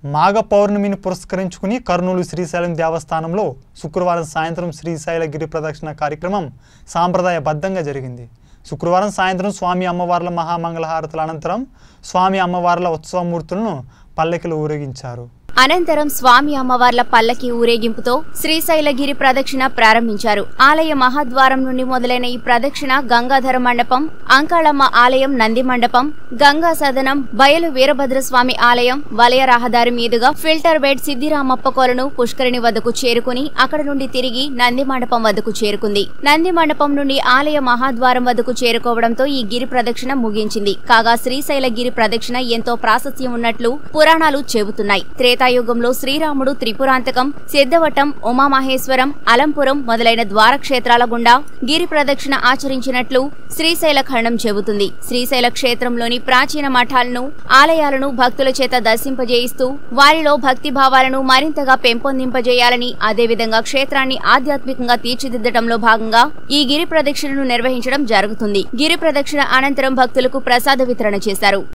మాఘ పౌర్ణమిని పురస్కరించుకుని కర్నూలు శ్రీశైలం దేవస్థానంలో శుక్రవారం సాయంత్రం శ్రీశైల గిరి ప్రదక్షిణ కార్యక్రమం సాంప్రదాయబద్ధంగా జరిగింది శుక్రవారం సాయంత్రం స్వామి అమ్మవార్ల మహామంగళహారతుల అనంతరం స్వామి అమ్మవార్ల ఉత్సవమూర్తులను పల్లకిలు ఊరేగించారు అనంతరం స్వామి అమ్మవార్ల పల్లకి ఊరేగింపుతో శ్రీశైలగిరి ప్రదక్షిణ ప్రారంభించారు ఆలయ మహాద్వారం నుండి మొదలైన ఈ ప్రదక్షిణ గంగాధర మండపం అంకాళమ్మ ఆలయం నంది మండపం గంగా సదనం బయలు వీరభద్రస్వామి ఆలయం వలయ రహదారి మీదుగా ఫిల్టర్ బెడ్ సిద్దిరామప్ప కొలను పుష్కరిణి వద్దకు చేరుకుని అక్కడ నుండి తిరిగి నంది మండపం వద్దకు చేరుకుంది నంది మండపం నుండి ఆలయ మహాద్వారం వద్దకు చేరుకోవడంతో ఈ గిరి ప్రదక్షిణ ముగించింది కాగా శ్రీశైల గిరి ప్రదక్షిణ ఎంతో ప్రాశస్త్యం ఉన్నట్లు పురాణాలు చెబుతున్నాయి త్రేతాయుగంలో శ్రీరాముడు త్రిపురాంతకం సిద్ధవటం ఉమామహేశ్వరం అలంపురం మొదలైన ద్వారక్షేత్రాల గుండా గిరి ప్రదక్షిణ ఆచరించినట్లు శ్రీశైల ఖండం చెబుతుంది శ్రీశైల క్షేత్రంలోని ప్రాచీన మఠాలను ఆలయాలను భక్తుల చేత దర్శింపజేయిస్తూ వారిలో భక్తి భావాలను మరింతగా పెంపొందింపజేయాలని అదేవిధంగా క్షేత్రాన్ని ఆధ్యాత్మికంగా తీర్చిదిద్దడంలో భాగంగా ఈ గిరి ప్రదక్షిణను నిర్వహించడం జరుగుతుంది గిరి ప్రదక్షిణ అనంతరం భక్తులకు ప్రసాద వితరణ చేశారు